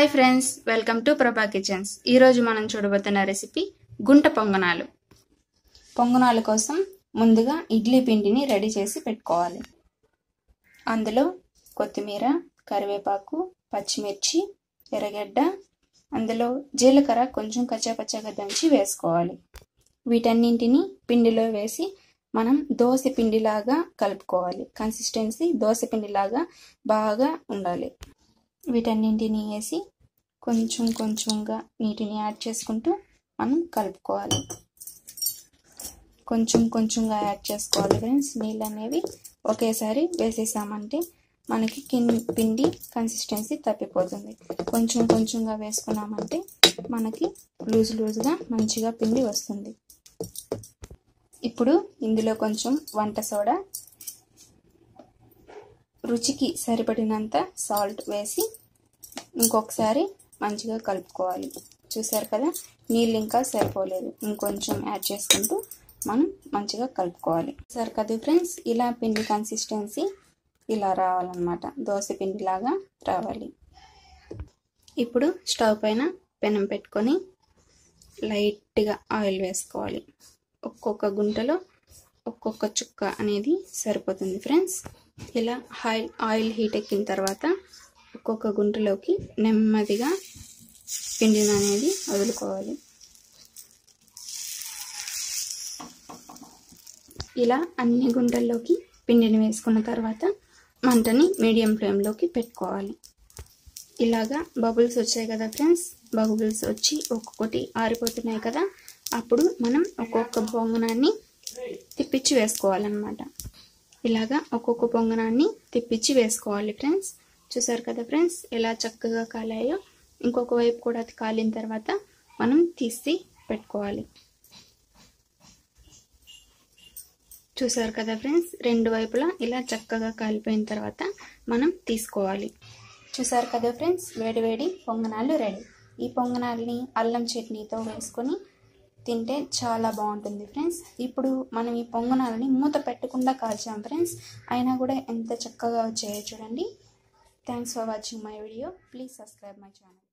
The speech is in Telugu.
hi friends welcome to Prabha kitchens ఈరోజు మనం చూడబోతున్న రెసిపీ గుంట పొంగనాలు పొంగనాల కోసం ముందుగా ఇడ్లీ పిండిని రెడీ చేసి పెట్టుకోవాలి అందులో కొత్తిమీర కరివేపాకు పచ్చిమిర్చి ఎర్రగడ్డ అందులో జీలకర్ర కొంచెం కచ్చాపచ్చాగా దంచి వేసుకోవాలి వీటన్నింటిని పిండిలో వేసి మనం దోశ పిండిలాగా కలుపుకోవాలి కన్సిస్టెన్సీ దోశ పిండిలాగా బాగా ఉండాలి వీటన్నింటిని వేసి కొంచెం కొంచెంగా నీటిని యాడ్ చేసుకుంటూ మనం కలుపుకోవాలి కొంచెం కొంచెంగా యాడ్ చేసుకోవాలి ఫ్రెండ్స్ నీళ్ళు అనేవి ఒకేసారి వేసేసామంటే మనకి కిన్ పిండి కన్సిస్టెన్సీ తప్పిపోతుంది కొంచెం కొంచెంగా వేసుకున్నామంటే మనకి లూజ్ లూజ్గా మంచిగా పిండి వస్తుంది ఇప్పుడు ఇందులో కొంచెం వంట సోడా రుచికి సరిపడినంత సాల్ట్ వేసి ఇంకొకసారి మంచిగా కలుపుకోవాలి చూసారు కదా నీళ్ళు ఇంకా సరిపోలేదు ఇంకొంచెం యాడ్ చేసుకుంటూ మనం మంచిగా కలుపుకోవాలి చూసారు కదా ఫ్రెండ్స్ ఇలా పిండి కన్సిస్టెన్సీ ఇలా రావాలన్నమాట దోశ పిండిలాగా రావాలి ఇప్పుడు స్టవ్ పైన పెనం పెట్టుకొని లైట్గా ఆయిల్ వేసుకోవాలి ఒక్కొక్క గుంటలో ఒక్కొక్క చుక్క అనేది సరిపోతుంది ఫ్రెండ్స్ ఇలా ఆయిల్ ఆయిల్ హీట్ ఎక్కిన తర్వాత ఒక్కొక్క గుంటలోకి నెమ్మదిగా పిండిని అనేది వదులుకోవాలి ఇలా అన్ని గుంటల్లోకి పిండిని వేసుకున్న తర్వాత మంటని మీడియం ఫ్లేమ్లోకి పెట్టుకోవాలి ఇలాగా బబుల్స్ వచ్చాయి కదా ఫ్రెండ్స్ బబుల్స్ వచ్చి ఒక్కొక్కటి ఆరిపోతున్నాయి కదా అప్పుడు మనం ఒక్కొక్క పొంగనాన్ని తిప్పించి వేసుకోవాలన్నమాట ఇలాగా ఒక్కొక్క పొంగనాన్ని తిప్పించి వేసుకోవాలి ఫ్రెండ్స్ చూసారు కదా ఫ్రెండ్స్ ఎలా చక్కగా కాలాయో ఇంకొక వైపు కూడా అది కాలిన తర్వాత మనం తీసి పెట్టుకోవాలి చూసారు కదా ఫ్రెండ్స్ రెండు వైపులా ఇలా చక్కగా కాలిపోయిన తర్వాత మనం తీసుకోవాలి చూసారు కదా ఫ్రెండ్స్ వేడి వేడి పొంగనాలు రెడీ ఈ పొంగనాల్ని అల్లం చట్నీతో వేసుకొని తింటే చాలా బాగుంటుంది ఫ్రెండ్స్ ఇప్పుడు మనం ఈ పొంగనాలని మూత పెట్టకుండా కాల్చాం ఫ్రెండ్స్ అయినా కూడా ఎంత చక్కగా వచ్చాయో చూడండి thanks for watching my video please subscribe my channel